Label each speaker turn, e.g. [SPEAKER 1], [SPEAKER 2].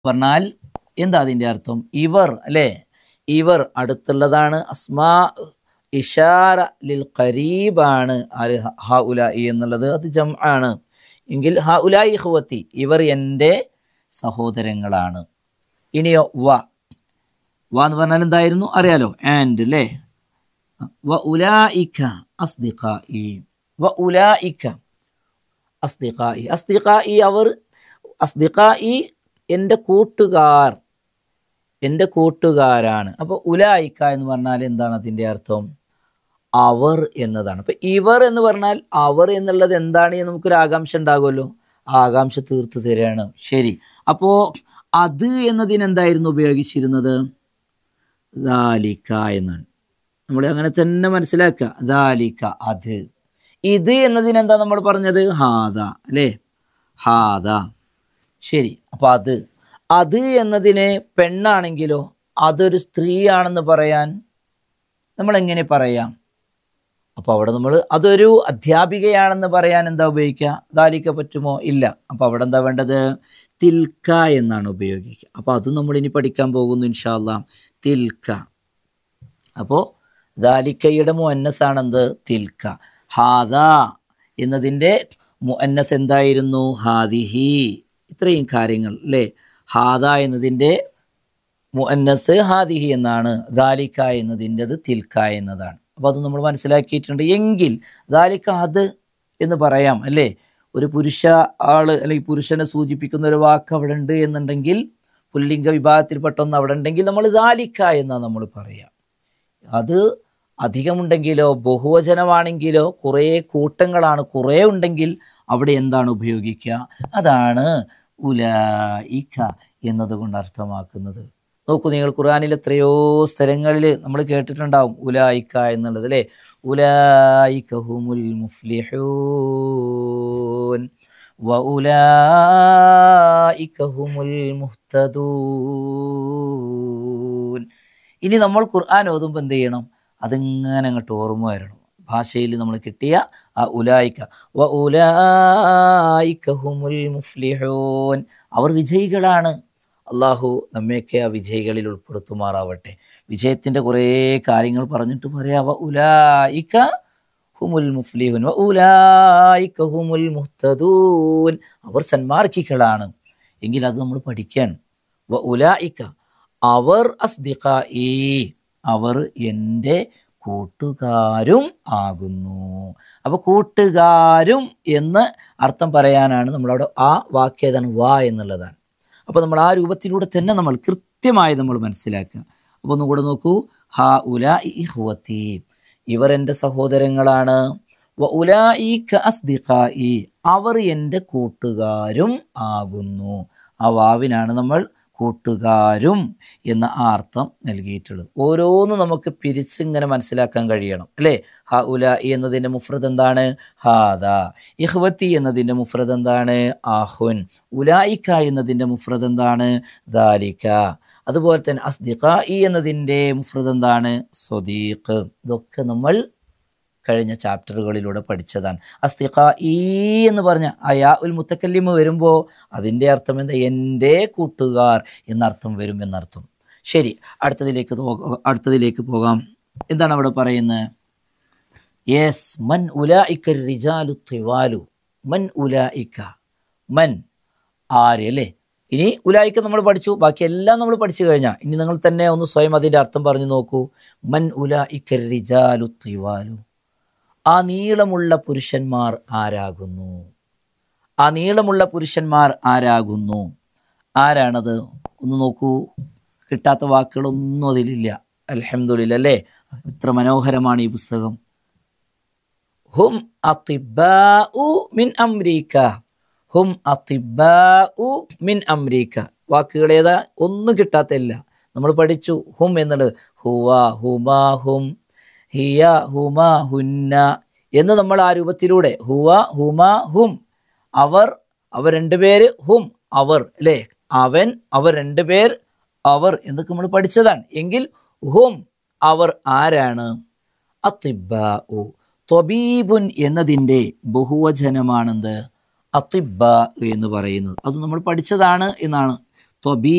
[SPEAKER 1] പറഞ്ഞാൽ എന്താ അതിൻ്റെ അർത്ഥം ഇവർ അല്ലേ ഇവർ അടുത്തുള്ളതാണ് അസ്മാ ഇഷാര ലിൽ ഖരീബാണ് ആര് ഹ ഉലായി എന്നുള്ളത് അത് ജം ആണ് എങ്കിൽ ഹ ഉലായി ഹുവത്തി ഇവർ എൻ്റെ സഹോദരങ്ങളാണ് ഇനിയോ വ വ എന്ന് പറഞ്ഞാൽ എന്തായിരുന്നു അറിയാലോ ആൻഡ് അല്ലേ വ ഉലായിക്ക അസ്ദിഖായി വ ഉലായിക്ക അസ്ദിഖായി അസ്ദിഖായി അവർ അസ്ദിഖായി എൻ്റെ കൂട്ടുകാർ എൻ്റെ കൂട്ടുകാരാണ് അപ്പോൾ ഉലായിക്ക എന്ന് പറഞ്ഞാൽ എന്താണ് അതിൻ്റെ അർത്ഥം അവർ എന്നതാണ് അപ്പം ഇവർ എന്ന് പറഞ്ഞാൽ അവർ എന്നുള്ളത് എന്താണ് എന്ന് നമുക്കൊരു ആകാംക്ഷ ഉണ്ടാകുമല്ലോ ആ ആകാംക്ഷ തീർത്തു തരികയാണ് ശരി അപ്പോൾ അത് എന്നതിന് എന്തായിരുന്നു ഉപയോഗിച്ചിരുന്നത് ദാലിക്ക എന്നാണ് നമ്മൾ അങ്ങനെ തന്നെ മനസ്സിലാക്കുക ദാലിക്ക അത് ഇത് എന്നതിന് എന്താ നമ്മൾ പറഞ്ഞത് ഹാദ അല്ലേ ഹാദ ശരി അപ്പോൾ അത് അത് എന്നതിനെ പെണ്ണാണെങ്കിലോ അതൊരു സ്ത്രീയാണെന്ന് പറയാൻ നമ്മൾ എങ്ങനെ പറയാം അപ്പോൾ അവിടെ നമ്മൾ അതൊരു അധ്യാപികയാണെന്ന് പറയാൻ എന്താ ഉപയോഗിക്കുക ദാലിക്ക പറ്റുമോ ഇല്ല അപ്പോൾ അവിടെ എന്താ വേണ്ടത് തിൽക്ക എന്നാണ് ഉപയോഗിക്കുക അപ്പോൾ അതും നമ്മൾ ഇനി പഠിക്കാൻ പോകുന്നു ഇൻഷാല്ല തിൽക്ക അപ്പോൾ ദാലിക്കയുടെ മുഅന്നസാണ് എന്ത് തിൽക്ക ഹാദ എന്നതിൻ്റെ മുഅന്നസ് എന്തായിരുന്നു ഹാദിഹി ഇത്രയും കാര്യങ്ങൾ അല്ലേ ഹാദ എന്നതിൻ്റെ മുഅന്നസ് ഹാദിഹി എന്നാണ് ദാലിക്ക എന്നതിൻ്റെത് തിൽക്ക എന്നതാണ് അപ്പോൾ അത് നമ്മൾ മനസ്സിലാക്കിയിട്ടുണ്ട് എങ്കിൽ ദാലിക്ക അത് എന്ന് പറയാം അല്ലേ ഒരു പുരുഷ ആള് അല്ലെങ്കിൽ പുരുഷനെ സൂചിപ്പിക്കുന്ന ഒരു വാക്ക് അവിടെ ഉണ്ട് എന്നുണ്ടെങ്കിൽ പുല്ലിംഗ വിഭാഗത്തിൽപ്പെട്ട ഒന്ന് അവിടെ ഉണ്ടെങ്കിൽ നമ്മൾ ദാലിക്ക എന്നാണ് നമ്മൾ പറയാം അത് അധികമുണ്ടെങ്കിലോ ബഹുവചനമാണെങ്കിലോ കുറേ കൂട്ടങ്ങളാണ് കുറേ ഉണ്ടെങ്കിൽ അവിടെ എന്താണ് ഉപയോഗിക്കുക അതാണ് ഉലായിക്ക എന്നതുകൊണ്ട് അർത്ഥമാക്കുന്നത് നോക്കൂ നിങ്ങൾ ഖുർആാനിൽ എത്രയോ സ്ഥലങ്ങളിൽ നമ്മൾ കേട്ടിട്ടുണ്ടാവും ഉലായിക്ക എന്നുള്ളത് അല്ലേ ഉലായിക്ക ഹുമുൽ മുഫ്ലിഹൂൻ വ ഉലായിക്ക ഹുമുൽ മുഹ്തദൂൻ ഇനി നമ്മൾ ഖുർആൻ ഓതുമ്പോൾ എന്ത് ചെയ്യണം അതിങ്ങനെ അങ്ങോട്ട് ഓർമ്മ വരണം ഭാഷയിൽ നമ്മൾ കിട്ടിയ ആ ഉലായിക്ക വ ഉലായിക്ക ഹുമുൽ മുഫ്ലിഹൂൻ അവർ വിജയികളാണ് അള്ളാഹു നമ്മയൊക്കെ ആ വിജയികളിൽ ഉൾപ്പെടുത്തുമാറാവട്ടെ വിജയത്തിൻ്റെ കുറേ കാര്യങ്ങൾ പറഞ്ഞിട്ട് പറയാം വ ഉലായിക്ക ഹുമുൽ മുഫ്ലിഹുൻ വ ഉലായിക്ക ഹുമുൽ മുഹ്തദൂൻ അവർ സന്മാർഗികളാണ് എങ്കിൽ അത് നമ്മൾ പഠിക്കണം വ ഉലായിക്ക അവർ അസ്ദിഖായി അവർ എൻ്റെ കൂട്ടുകാരും ആകുന്നു അപ്പോൾ കൂട്ടുകാരും എന്ന് അർത്ഥം പറയാനാണ് നമ്മളവിടെ ആ വാക്യേതാണ് വാ എന്നുള്ളതാണ് അപ്പോൾ നമ്മൾ ആ രൂപത്തിലൂടെ തന്നെ നമ്മൾ കൃത്യമായി നമ്മൾ മനസ്സിലാക്കുക അപ്പോൾ ഒന്നുകൂടെ നോക്കൂ ഹാ ഉല ഇഹ്വത്തി ഇവർ എൻ്റെ സഹോദരങ്ങളാണ് വ ഉലായിക അസ്ദിഖായി അവർ എൻ്റെ കൂട്ടുകാരും ആകുന്നു ആ വാവിനാണ് നമ്മൾ കൂട്ടുകാരും എന്ന ആ അർത്ഥം നൽകിയിട്ടുള്ളത് ഓരോന്നും നമുക്ക് പിരിച്ചിങ്ങനെ മനസ്സിലാക്കാൻ കഴിയണം അല്ലേ ഹ ഉല എന്നതിൻ്റെ മുഫ്രദ് എന്താണ് ഹാദ ഇഹ്വത്തി എന്നതിൻ്റെ മുഫ്രദ് എന്താണ് ആഹുൻ ഉലായിക്ക എന്നതിൻ്റെ മുഫ്രദ് എന്താണ് ദാലിക്ക അതുപോലെ തന്നെ അസ്ദിഖ ഇ എന്നതിൻ്റെ മുഫ്രദ് എന്താണ് സ്വദീഖ് ഇതൊക്കെ നമ്മൾ കഴിഞ്ഞ ചാപ്റ്ററുകളിലൂടെ പഠിച്ചതാണ് അസ്തിഖ ഈ എന്ന് പറഞ്ഞ അയാ ഉൽ മുത്തക്കല്ലിമ് വരുമ്പോൾ അതിൻ്റെ അർത്ഥം എന്താ എൻ്റെ കൂട്ടുകാർ എന്നർത്ഥം വരും എന്നർത്ഥം ശരി അടുത്തതിലേക്ക് അടുത്തതിലേക്ക് പോകാം എന്താണ് അവിടെ പറയുന്നത് യെസ് മൻ ഉലായിക്ക റിജാലു ത്രിവാലു മൻ ഉലായിക്ക മൻ ആര് അല്ലേ ഇനി ഉലായിക്ക നമ്മൾ പഠിച്ചു ബാക്കി എല്ലാം നമ്മൾ പഠിച്ചു കഴിഞ്ഞാൽ ഇനി നിങ്ങൾ തന്നെ ഒന്ന് സ്വയം അതിൻ്റെ അർത്ഥം പറഞ്ഞു നോക്കൂ മൻ ഉലായിക്ക റിജാലു ത്രിവാലു ആ നീളമുള്ള പുരുഷന്മാർ ആരാകുന്നു ആ നീളമുള്ള പുരുഷന്മാർ ആരാകുന്നു ആരാണത് ഒന്ന് നോക്കൂ കിട്ടാത്ത വാക്കുകളൊന്നും അതിലില്ല അലഹമുല്ല അല്ലേ ഇത്ര മനോഹരമാണ് ഈ പുസ്തകം ഹും മിൻ അംരീക്ക ഹും മിൻ അംരീക്ക വാക്കുകൾ ഏതാ ഒന്നും കിട്ടാത്തില്ല നമ്മൾ പഠിച്ചു ഹും എന്നുള്ളത് ഹുവ ഹുമ ഹും ഹിയ ഹുമ ഹുന്ന എന്ന് നമ്മൾ ആ രൂപത്തിലൂടെ ഹുവ ഹുമ ഹും അവർ അവർ രണ്ടുപേര് ഹും അവർ അല്ലേ അവൻ അവർ രണ്ടുപേർ അവർ എന്നൊക്കെ നമ്മൾ പഠിച്ചതാണ് എങ്കിൽ ഹും അവർ ആരാണ് അത്തിബു തൊബീബുൻ എന്നതിൻ്റെ ബഹുവചനമാണെന്ത് അത്തിബ എന്ന് പറയുന്നത് അത് നമ്മൾ പഠിച്ചതാണ് എന്നാണ് ത്വബീ